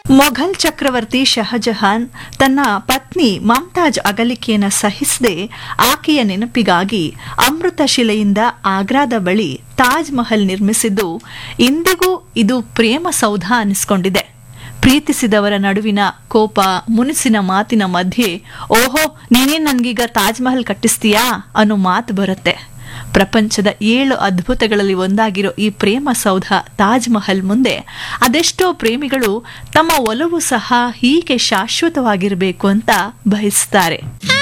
ಮೊಘಲ್ ಚಕ್ರವರ್ತಿ ಶಹಜಹಾನ್ ತನ್ನ ಪತ್ನಿ ಮಮ್ತಾಜ್ ಅಗಲಿಕೆಯನ್ನು ಸಹಿಸದೆ ಆಕೆಯ ನೆನಪಿಗಾಗಿ ಅಮೃತ ಶಿಲೆಯಿಂದ ಆಗ್ರಾದ ಬಳಿ ತಾಜ್ ಮಹಲ್ ನಿರ್ಮಿಸಿದ್ದು ಇಂದಿಗೂ ಇದು ಪ್ರೇಮ ಸೌಧ ಅನಿಸ್ಕೊಂಡಿದೆ ಪ್ರೀತಿಸಿದವರ ನಡುವಿನ ಕೋಪ ಮುನಿಸಿನ ಮಾತಿನ ಮಧ್ಯೆ ಓಹೋ ನೀನೇನ್ ನನ್ಗೀಗ ತಾಜ್ ಮಹಲ್ ಕಟ್ಟಿಸ್ತೀಯಾ ಅನ್ನೋ ಮಾತು ಬರುತ್ತೆ ಪ್ರಪಂಚದ ಏಳು ಅದ್ಭುತಗಳಲ್ಲಿ ಒಂದಾಗಿರೋ ಈ ಪ್ರೇಮ ಸೌಧ ತಾಜ್ ಮಹಲ್ ಮುಂದೆ ಅದೆಷ್ಟೋ ಪ್ರೇಮಿಗಳು ತಮ್ಮ ಒಲವು ಸಹ ಹೀಗೆ ಶಾಶ್ವತವಾಗಿರಬೇಕು ಅಂತ ಬಯಸ್ತಾರೆ